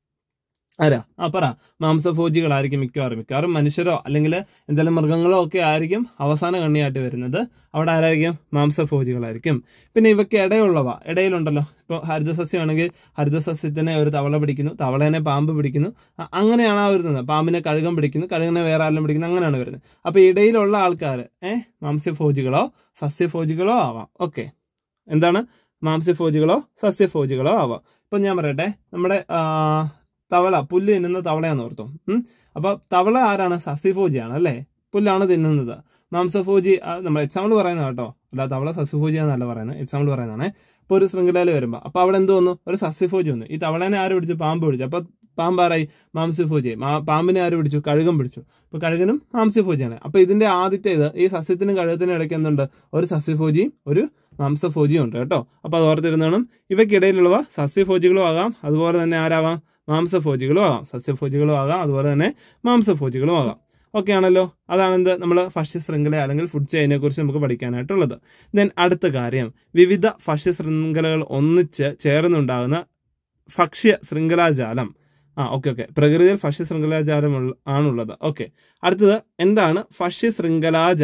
ആരാ ആ പറ മാംസഭോജികളായിരിക്കും മിക്കവാറും മിക്കവാറും മനുഷ്യരോ അല്ലെങ്കിൽ എന്തെങ്കിലും മൃഗങ്ങളോ ഒക്കെ ആയിരിക്കും അവസാന കണ്ണിയായിട്ട് വരുന്നത് അവിടെ ആരായിരിക്കും മാംസഭോജികളായിരിക്കും പിന്നെ ഇവയ്ക്ക് ഇടയുള്ളവ ഇടയിലുണ്ടല്ലോ ഇപ്പോൾ ഹരിതസസ്യമാണെങ്കിൽ ഹരിതസസ്യത്തിനെ ഒരു തവള പിടിക്കുന്നു തവളേനെ പാമ്പ് പിടിക്കുന്നു അ- അങ്ങനെയാണ് ആ വരുന്നത് പാമ്പിനെ കഴുകം പിടിക്കുന്നു കഴുകനെ വേറെ ആരെല്ലാം പിടിക്കുന്നു അങ്ങനെയാണ് വരുന്നത് അപ്പൊ ഇടയിലുള്ള ആൾക്കാർ ഏഹ് മാംസ്യഭോജികളോ സസ്യഭോജികളോ ആവാം ഓക്കെ എന്താണ് മാംസ്യഭോജികളോ സസ്യഭോജികളോ ആവാം ഇപ്പൊ ഞാൻ പറയട്ടെ നമ്മുടെ ആ, തവള പുല്ല് തിന്നുന്ന തവളയാന്ന് ഓർത്തു ഉം. അപ്പൊ തവള ആരാണ് സസ്യഭോജിയാണ് അല്ലേ പുല്ലാണ് തിന്നുന്നത് മാംസഭോജി ആ, നമ്മൾ എക്സാമ്പിൾ പറയുന്നത് കേട്ടോ അല്ല തവള സസ്യഭോജിയാന്നല്ല പറയുന്നത് എക്സാമ്പിൾ പറയുന്നതാണ് ഇപ്പൊ ഒരു ശൃംഖലയിൽ വരുമ്പോൾ അപ്പൊ അവിടെ എന്ത് വന്നു ഒരു സസ്യഭോജി വന്നു ഈ തവളനെ ആര് പിടിച്ചു പാമ്പ് പിടിച്ചു അപ്പൊ പാമ്പാറായി മാംസ്യഭോജി മാ- പാമ്പിനെ ആര് പിടിച്ചു കഴുകം പിടിച്ചു അപ്പൊ കഴുകനും മാംസ്യഭോജിയാണ് അപ്പൊ ഇതിന്റെ ആദ്യത്തേത് ഈ സസ്യത്തിനും കഴുകത്തിനും ഇടയ്ക്ക് എന്തുണ്ട് ഒരു സസ്യഭോജിയും ഒരു മാംസഭോജിയും ഉണ്ട് കേട്ടോ അപ്പൊ അത് ഓർത്തിരുന്നോണം ഇവയ്ക്കിടയിലുള്ളവ സസ്യഭോജികളും ആകാം അതുപോലെ തന്നെ ആരാവാം മാംസഭോജികളും ആകാം സസ്യഭോജികളും ആകാം അതുപോലെ തന്നെ മാംസഭോജികളും ആകാം ഓക്കെ ആണല്ലോ അതാണ് എന്ത് നമ്മൾ ഭക്ഷ്യ ശൃംഖല അല്ലെങ്കിൽ ഫുഡ് ചെയിനെ കുറിച്ച് നമുക്ക് പഠിക്കാനായിട്ടുള്ളത് ദെൻ അടുത്ത കാര്യം വിവിധ ഭക്ഷ്യ ശൃംഖലകൾ ഒന്നിച്ച് ചേർന്നുണ്ടാകുന്ന ഭക്ഷ്യ ശൃംഖലാജാലം ആ ഓക്കെ ഓക്കെ പ്രകൃതിയിൽ ഭക്ഷ്യ ശൃംഖലാജാലം ഉള്ള- ആണുള്ളത് ഓക്കെ അടുത്തത് എന്താണ് ഭക്ഷ്യ ശൃംഖലാജാലം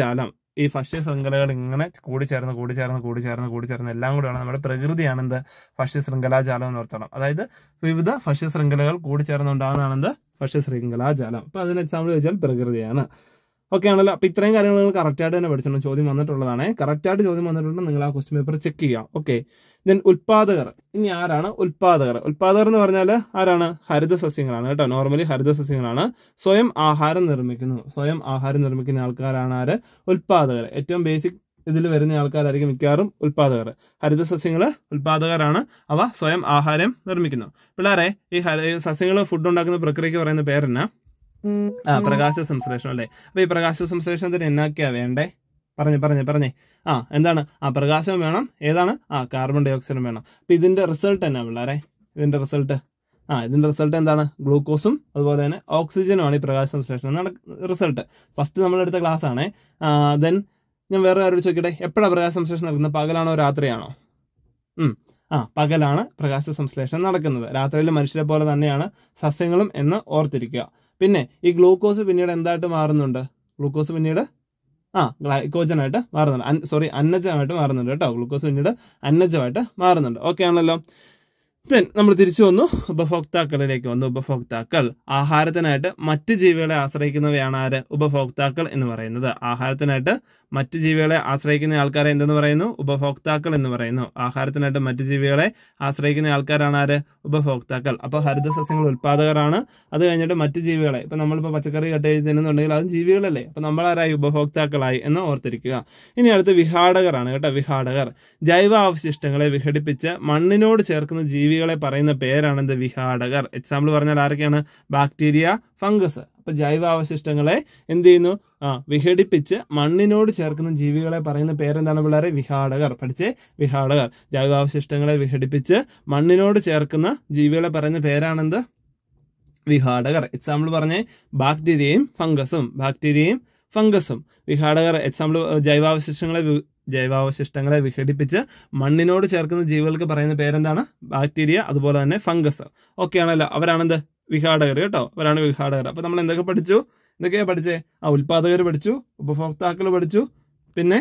ഈ ഭക്ഷ്യ ശൃംഖലകൾ ഇങ്ങനെ കൂടിച്ചേർന്ന് കൂടിച്ചേർന്ന് കൂടിച്ചേർന്ന് കൂടിച്ചേർന്ന് എല്ലാം കൂടെയാണ് നമ്മുടെ പ്രകൃതിയാണ് എന്ത് ഭക്ഷ്യ ശൃംഖലാജാലം എന്ന് ഓർത്തോണം അതായത് വിവിധ ഭക്ഷ്യ ശൃംഖലകൾ കൂടിച്ചേർന്നുണ്ടാകുന്നതാണ് എന്ത് ഭക്ഷ്യ ശൃംഖലാജാലം അപ്പൊ അതിന് എക്സാമ്പിൾ ചോദിച്ചാൽ പ്രകൃതിയാണ് ഓക്കെ ആണല്ലോ അപ്പൊ ഇത്രയും കാര്യങ്ങൾ നിങ്ങൾ കറക്റ്റ് ആയിട്ട് തന്നെ പഠിച്ചിട്ടുണ്ട് ചോദ്യം വന്നിട്ടുള്ളതാണ് കറക്റ്റ് ആയിട്ട് ചോദ്യം വന്നിട്ടുണ്ട് നിങ്ങൾ ആ ക്വസ്റ്റ്യൻ പേപ്പർ ചെക്ക് ചെയ്യുക ഓക്കെ ദെൻ ഉൽപാദകർ ഇനി ആരാണ് ഉൽപാദകർ ഉൽപാദകർ എന്ന് പറഞ്ഞാൽ ആരാണ് ഹരിത സസ്യങ്ങളാണ് കേട്ടോ നോർമലി ഹരിത സസ്യങ്ങളാണ് സ്വയം ആഹാരം നിർമ്മിക്കുന്നു സ്വയം ആഹാരം നിർമ്മിക്കുന്ന ആൾക്കാരാണ് ആര് ഉൽപാദകർ ഏറ്റവും ബേസിക് ഇതിൽ വരുന്ന ആൾക്കാരായിരിക്കും മിക്കവാറും ഉൽപാദകർ ഹരിത സസ്യങ്ങൾ ഉൽപാദകരാണ് അവ സ്വയം ആഹാരം നിർമ്മിക്കുന്നു പിള്ളേരെ ഈ ഹരി സസ്യങ്ങൾ ഫുഡ് ഉണ്ടാക്കുന്ന പ്രക്രിയക്ക് പറയുന്ന പേരെന്നാ ആ പ്രകാശ സംശ്ലേഷണം അല്ലേ അപ്പൊ ഈ പ്രകാശ സംശ്ലേഷണത്തിന് എന്നാക്കിയാ വേണ്ടേ പറഞ്ഞേ പറഞ്ഞേ പറഞ്ഞേ ആ എന്താണ് ആ പ്രകാശം വേണം ഏതാണ് ആ കാർബൺ ഡൈ ഓക്സൈഡും വേണം അപ്പൊ ഇതിന്റെ റിസൾട്ട് എന്നാ പിള്ളേരെ ഇതിന്റെ റിസൾട്ട് ആ ഇതിന്റെ റിസൾട്ട് എന്താണ് ഗ്ലൂക്കോസും അതുപോലെ തന്നെ ഓക്സിജനുമാണ് ഈ പ്രകാശ സംശ്ലേഷണം റിസൾട്ട് ഫസ്റ്റ് നമ്മൾ എടുത്ത ക്ലാസ് ആണ് ദെൻ ഞാൻ വേറെ ആരോട് ചോദിക്കട്ടെ എപ്പോഴാണ് പ്രകാശ സംശ്ലേഷണം നടക്കുന്നത് പകലാണോ രാത്രിയാണോ ഉം ആ പകലാണ് പ്രകാശ സംശ്ലേഷണം നടക്കുന്നത് രാത്രിയിൽ മനുഷ്യരെ പോലെ തന്നെയാണ് സസ്യങ്ങളും എന്ന് ഓർത്തിരിക്കുക പിന്നെ ഈ ഗ്ലൂക്കോസ് പിന്നീട് എന്തായിട്ട് മാറുന്നുണ്ട് ഗ്ലൂക്കോസ് പിന്നീട് ആ ഗ്ലൈക്കോജനായിട്ട് മാറുന്നുണ്ട് സോറി അന്നജമായിട്ട് മാറുന്നുണ്ട് കേട്ടോ ഗ്ലൂക്കോസ് പിന്നീട് അന്നജമായിട്ട് മാറുന്നുണ്ട് ഓക്കെ ആണല്ലോ ദെൻ നമ്മൾ തിരിച്ചു വന്നു ഉപഭോക്താക്കളിലേക്ക് വന്നു ഉപഭോക്താക്കൾ ആഹാരത്തിനായിട്ട് മറ്റ് ജീവികളെ ആശ്രയിക്കുന്നവയാണ് ആര് ഉപഭോക്താക്കൾ എന്ന് പറയുന്നത് ആഹാരത്തിനായിട്ട് മറ്റ് ജീവികളെ ആശ്രയിക്കുന്ന ആൾക്കാരെ എന്തെന്ന് പറയുന്നു ഉപഭോക്താക്കൾ എന്ന് പറയുന്നു ആഹാരത്തിനായിട്ട് മറ്റ് ജീവികളെ ആശ്രയിക്കുന്ന ആൾക്കാരാണ് ആര് ഉപഭോക്താക്കൾ അപ്പോൾ ഹരിത സസ്യങ്ങൾ ഉൽപാദകരാണ് അത് കഴിഞ്ഞിട്ട് മറ്റ് ജീവികളെ ഇപ്പൊ നമ്മളിപ്പോൾ പച്ചക്കറി കട്ട് ചെയ്ത് തിന്നുന്നുണ്ടെങ്കിൽ അതും ജീവികളല്ലേ അപ്പൊ നമ്മളാരായി ഉപഭോക്താക്കളായി എന്ന് ഓർത്തിരിക്കുക ഇനി അടുത്ത് വിഹാടകരാണ് കേട്ടോ വിഹാടകർ ജൈവ അവശിഷ്ടങ്ങളെ വിഘടിപ്പിച്ച് മണ്ണിനോട് ചേർക്കുന്ന ജീവികളെ പറയുന്ന പേരാണ് എന്ത് വിഹാടകർ എക്സാമ്പിൾ പറഞ്ഞാൽ ആരൊക്കെയാണ് ബാക്ടീരിയ ഫംഗസ് അപ്പൊ ജൈവ അവശിഷ്ടങ്ങളെ എന്ത് ചെയ്യുന്നു ആ വിഘടിപ്പിച്ച് മണ്ണിനോട് ചേർക്കുന്ന ജീവികളെ പറയുന്ന പേരെന്താണ് പിള്ളേരെ വിഹാടകർ പഠിച്ചേ വിഹാടകർ ജൈവാവശിഷ്ടങ്ങളെ വിഘടിപ്പിച്ച് മണ്ണിനോട് ചേർക്കുന്ന ജീവികളെ പറയുന്ന പേരാണെന്ത് വിഹാടകർ എക്സാമ്പിൾ പറഞ്ഞേ ബാക്ടീരിയയും ഫംഗസും ബാക്ടീരിയയും ഫംഗസും വിഹാടകർ എക്സാമ്പിൾ ജൈവാവശിഷ്ടങ്ങളെ വി- ജൈവാവശിഷ്ടങ്ങളെ വിഘടിപ്പിച്ച് മണ്ണിനോട് ചേർക്കുന്ന ജീവികൾക്ക് പറയുന്ന പേരെന്താണ് ബാക്ടീരിയ അതുപോലെ തന്നെ ഫംഗസ് ഓക്കെ ആണല്ലോ അവരാണെന്ത് വിഘാടകർ കേട്ടോ അവരാണ് വിഘാടകർ അപ്പൊ നമ്മൾ എന്തൊക്കെ പഠിച്ചു എന്തൊക്കെയാ പഠിച്ചേ ആ ഉൽപാദകർ പഠിച്ചു ഉപഭോക്താക്കൾ പഠിച്ചു പിന്നെ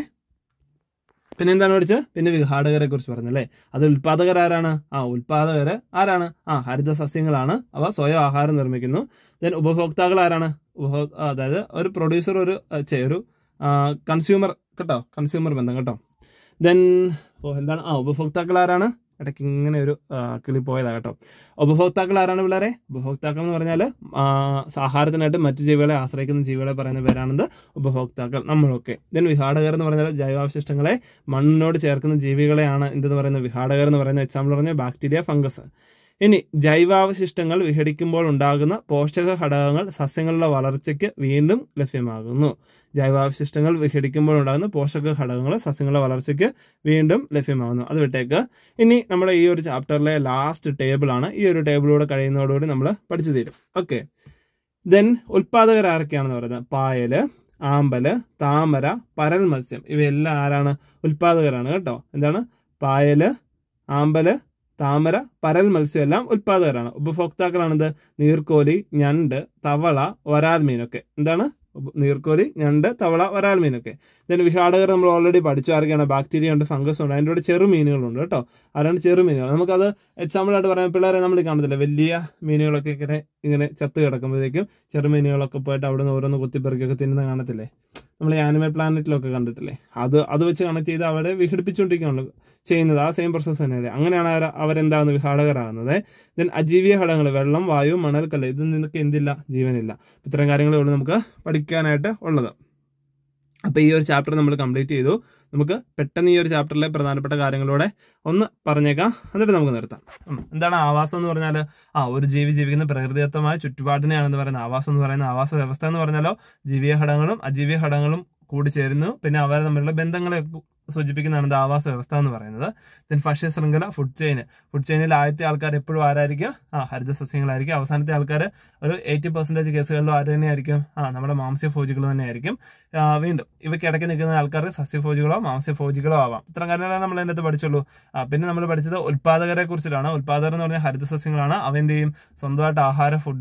പിന്നെ എന്താണ് പഠിച്ചത് പിന്നെ വിഘാടകരെ കുറിച്ച് പറഞ്ഞല്ലേ അത് ഉൽപാദകർ ആരാണ് ആ ഉൽപാദകര് ആരാണ് ആ ഹരിത സസ്യങ്ങളാണ് അവ സ്വയം ആഹാരം നിർമ്മിക്കുന്നു ദെൻ ഉപഭോക്താക്കൾ ആരാണ് ഉപഭോ അതായത് ഒരു പ്രൊഡ്യൂസർ ഒരു ആ, ഛെ, ഒരു കൺസ്യൂമർ കേട്ടോ കൺസ്യൂമർ ബന്ധം കേട്ടോ ദെൻ ഓ എന്താണ് ആ ഉപഭോക്താക്കൾ ആരാണ് ഇടയ്ക്ക് ഇങ്ങനെ ഒരു ആ, കിളി പോയതാ കേട്ടോ ഉപഭോക്താക്കൾ ആരാണ് പിള്ളേരെ ഉപഭോക്താക്കൾ എന്ന് പറഞ്ഞാൽ ആഹാരത്തിനായിട്ട് മറ്റു ജീവികളെ ആശ്രയിക്കുന്ന ജീവികളെ പറയുന്ന പേരാണെന്ത് ഉപഭോക്താക്കൾ നമ്മളൊക്കെ ദെൻ വിഹാടകർ എന്ന് പറഞ്ഞാൽ ജൈവാവശിഷ്ടങ്ങളെ മണ്ണിനോട് ചേർക്കുന്ന ജീവികളെയാണ് എന്തെന്ന് പറയുന്നത് വിഹാടകർ എന്ന് പറയുന്ന എക്സാമ്പിൾ പറഞ്ഞാൽ ബാക്ടീരിയ ഫംഗസ് ഇനി ജൈവാവശിഷ്ടങ്ങൾ വിഘടിക്കുമ്പോൾ ഉണ്ടാകുന്ന പോഷക ഘടകങ്ങൾ സസ്യങ്ങളുടെ വളർച്ചയ്ക്ക് വീണ്ടും ലഭ്യമാകുന്നു ജൈവാവശിഷ്ടങ്ങൾ വിഘടിക്കുമ്പോൾ ഉണ്ടാകുന്ന പോഷക ഘടകങ്ങൾ സസ്യങ്ങളുടെ വളർച്ചയ്ക്ക് വീണ്ടും ലഭ്യമാകുന്നു അത് വിട്ടേക്ക് ഇനി നമ്മുടെ ഈ ഒരു ചാപ്റ്ററിലെ ലാസ്റ്റ് ടേബിൾ ആണ് ഈ ഒരു ടേബിളൂടെ കഴിയുന്നതോടുകൂടി നമ്മൾ പഠിച്ചു തീരും ഓക്കെ ദെൻ ഉൽപാദകർ ആരൊക്കെയാണെന്ന് പറയുന്നത് പായല് ആമ്പല് താമര പരൽ മത്സ്യം ഇവയെല്ലാം ആരാണ് ഉൽപാദകരാണ് കേട്ടോ എന്താണ് പായല് ആമ്പല് താമര പരൽ മത്സ്യം എല്ലാം ഉൽപാദകരാണ് ഉപഭോക്താക്കളാണിത് നീർക്കോലി ഞണ്ട് തവള വരാൽ മീനൊക്കെ എന്താണ് ഉപ- നീർക്കോലി ഞണ്ട് തവള വരാൽ മീനൊക്കെ ഇതിന് വിഹാടകർ നമ്മൾ ഓൾറെഡി പഠിച്ചു ആർക്കാണ് ബാക്ടീരിയ ഉണ്ട് ഫംഗസ് ഉണ്ട് അതിൻ്റെ കൂടെ ചെറു മീനുകളുണ്ട് കേട്ടോ അതാണ് ചെറു മീനുകൾ നമുക്കത് എക്സാമ്പിൾ ആയിട്ട് പറയാൻ പിള്ളേരെ നമ്മൾ കാണത്തില്ല വലിയ മീനുകളൊക്കെ ഇങ്ങനെ ഇങ്ങനെ ചത്ത് കിടക്കുമ്പോഴേക്കും ചെറു മീനുകളൊക്കെ പോയിട്ട് അവിടെ നിന്ന് ഓരോന്ന് കുത്തിപ്പെറുക്കിയൊക്കെ തിന്നുന്ന കാണത്തില്ലേ നമ്മൾ ഈ ആനിമൽ പ്ലാനറ്റിലൊക്കെ കണ്ടിട്ടില്ലേ അത് അത് വെച്ച് കണക്ട് ചെയ്ത് അവരെ വിഘടിപ്പിച്ചുകൊണ്ടിരിക്കുകയാണ് ചെയ്യുന്നത് ആ സെയിം പ്രോസസ്സ് തന്നെയല്ലേ അങ്ങനെയാണ് അവർ അവരെന്താകുന്നത് വിഘാടകരാകുന്നത് ദെൻ അജീവിയ ഘടകങ്ങൾ വെള്ളം വായു മണൽ കല്ല് ഇതിൽ നിന്നൊക്കെ എന്തില്ല ജീവനില്ല ഇത്തരം കാര്യങ്ങളേ ഉള്ളൂ നമുക്ക് പഠിക്കാനായിട്ട് ഉള്ളത് അപ്പോൾ ഈ ഒരു ചാപ്റ്റർ നമ്മൾ കംപ്ലീറ്റ് ചെയ്തു നമുക്ക് പെട്ടെന്ന് ഈ ഒരു ചാപ്റ്ററിലെ പ്രധാനപ്പെട്ട കാര്യങ്ങളൂടെ ഒന്ന് പറഞ്ഞേക്കാം എന്നിട്ട് നമുക്ക് നിർത്താം ഉം. എന്താണ് ആവാസം എന്ന് പറഞ്ഞാൽ ആ ഒരു ജീവി ജീവിക്കുന്ന പ്രകൃതിദത്തമായ ചുറ്റുപാടിനെയാണെന്ന് പറയുന്നത് ആവാസം എന്ന് പറയുന്ന ആവാസ വ്യവസ്ഥ എന്ന് പറഞ്ഞാലോ ജീവിയ ഘടകങ്ങളും അജീവിയ ഘടകങ്ങളും കൂടി ചേരുന്നു പിന്നെ അവർ തമ്മിലുള്ള ബന്ധങ്ങളെ സൂചിപ്പിക്കുന്നതാണ് ഇത് ആവാസ വ്യവസ്ഥ എന്ന് പറയുന്നത് ദെൻ ഭക്ഷ്യ ശൃംഖല ഫുഡ് ചെയിൻ ഫുഡ് ചെയിനിൽ ആദ്യത്തെ ആൾക്കാർ എപ്പോഴും ആരായിരിക്കും ആ ഹരിത സസ്യങ്ങളായിരിക്കും അവസാനത്തെ ആൾക്കാർ ഒരു എയ്റ്റി പെർസെന്റേജ് കേസുകളിലും ആര് തന്നെയായിരിക്കും ആ നമ്മുടെ മാംസ്യഭോജികൾ തന്നെയായിരിക്കും ആ, വീണ്ടും ഇവയ്ക്ക് ഇടയ്ക്ക് നിൽക്കുന്ന ആൾക്കാർ സസ്യഭോജികളോ മാംസ്യഭോജികളോ ആവാം ഇത്തരം കാര്യങ്ങളാണ് നമ്മൾ അതിനകത്ത് പഠിച്ചുള്ളൂ ആ, പിന്നെ നമ്മൾ പഠിച്ചത് ഉൽപാദകരെ കുറിച്ചിട്ടാണ് ഉൽപാദകർ എന്ന് പറഞ്ഞാൽ ഹരിത സസ്യങ്ങളാണ് അവ എന്ത് ചെയ്യും സ്വന്തമായിട്ട് ആഹാരം ഫുഡ് ചെയ്യും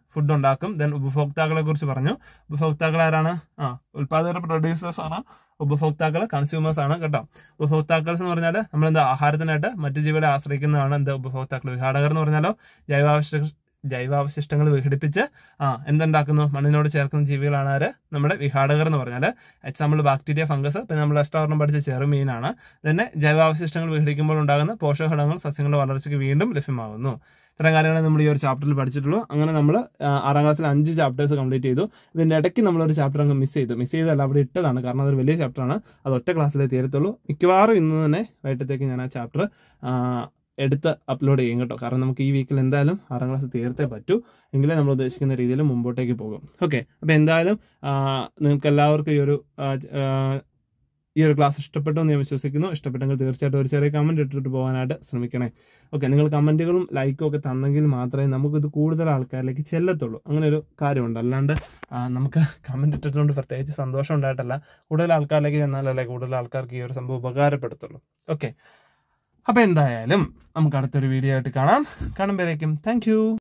ഫുഡ് ഉണ്ടാക്കും ദെൻ ഉപഭോക്താക്കളെ കുറിച്ച് പറഞ്ഞു ഉപഭോക്താക്കൾ ആരാണ് ആ ഉൽപാദകരുടെ പ്രൊഡ്യൂസേഴ്സ് ആണ് ഉപഭോക്താക്കൾ കൺസ്യൂമേഴ്സ് ആണ് കേട്ടോ ഉപഭോക്താക്കൾസ് എന്ന് പറഞ്ഞാൽ നമ്മൾ എന്താ ആഹാരത്തിനായിട്ട് മറ്റു ജീവികളെ ആശ്രയിക്കുന്നതാണ് എന്താ ഉപഭോക്താക്കൾ വിഘാടകർ എന്ന് പറഞ്ഞാലോ ജൈവാവശിഷ്ട ജൈവാവശിഷ്ടങ്ങൾ വിഘടിപ്പിച്ച് ആ എന്തുണ്ടാക്കുന്നു മണ്ണിനോട് ചേർക്കുന്ന ജീവികളാണ് ആര് നമ്മുടെ വിഘാടകർ എന്ന് പറഞ്ഞാൽ എക്സാമ്പിൾ ബാക്ടീരിയ ഫംഗസ് പിന്നെ നമ്മൾ എക്സ്ട്രാ പഠിച്ച ചെറുമീനാണ് തന്നെ ജൈവാവശിഷ്ടങ്ങൾ വിഘടിക്കുമ്പോൾ ഉണ്ടാകുന്ന പോഷകഘടകങ്ങൾ സസ്യങ്ങളുടെ വളർച്ചയ്ക്ക് വീണ്ടും ലഭ്യമാകുന്നു ഇത്തരം കാര്യങ്ങൾ നമ്മൾ ഈ ഒരു ചാപ്റ്ററിൽ പഠിച്ചിട്ടുള്ളൂ അങ്ങനെ നമ്മൾ ആറാം ക്ലാസ്സിൽ അഞ്ച് ചാപ്റ്റേഴ്സ് കംപ്ലീറ്റ് ചെയ്തു ഇതിന്റെ ഇടയ്ക്ക് നമ്മളൊരു ചാപ്റ്റർ അങ്ങ് മിസ് ചെയ്തു മിസ് ചെയ്തല്ല അവിടെ ഇട്ടതാണ് കാരണം അതൊരു വലിയ ചാപ്റ്ററാണ് അത് ഒറ്റ ക്ലാസ്സിലേ തീരത്തുള്ളൂ മിക്കവാറും ഇന്ന് തന്നെ വൈകിട്ടത്തേക്ക് ഞാൻ ആ ചാപ്റ്റർ എടുത്ത് അപ്ലോഡ് ചെയ്യും കേട്ടോ കാരണം നമുക്ക് ഈ വീക്കിൽ എന്തായാലും ആറാം ക്ലാസ് തീർത്തേ പറ്റൂ എങ്കിലേ നമ്മൾ ഉദ്ദേശിക്കുന്ന രീതിയിൽ മുമ്പോട്ടേക്ക് പോകും ഓക്കെ അപ്പോൾ എന്തായാലും നിങ്ങൾക്ക് എല്ലാവർക്കും ഈ ഒരു ആ, ആ, ഈ ഒരു ക്ലാസ് ഇഷ്ടപ്പെട്ടു എന്ന് ഞാൻ വിശ്വസിക്കുന്നു ഇഷ്ടപ്പെട്ടെങ്കിൽ തീർച്ചയായിട്ടും ഒരു ചെറിയ കമൻറ്റ് ഇട്ടിട്ട് പോകാനായിട്ട് ശ്രമിക്കണേ ഓക്കെ നിങ്ങൾ കമൻറ്റുകളും ലൈക്കും ഒക്കെ തന്നെങ്കിൽ മാത്രമേ നമുക്കിത് കൂടുതൽ ആൾക്കാരിലേക്ക് ചെല്ലത്തുള്ളൂ അങ്ങനെ ഒരു കാര്യമുണ്ട് അല്ലാണ്ട് ആ, നമുക്ക് കമൻറ്റ് ഇട്ടിട്ടുകൊണ്ട് പ്രത്യേകിച്ച് സന്തോഷം ഉണ്ടായിട്ടല്ല കൂടുതൽ ആൾക്കാരിലേക്ക് ചെന്നാലല്ലേ കൂടുതൽ ആൾക്കാർക്ക് ഈ ഒരു സംഭവം ഉപകാരപ്പെടുത്തുള്ളൂ ഓക്കെ അപ്പോൾ എന്തായാലും നമുക്ക് അടുത്തൊരു വീഡിയോ ആയിട്ട് കാണാം കാണുമ്പോഴേക്കും താങ്ക്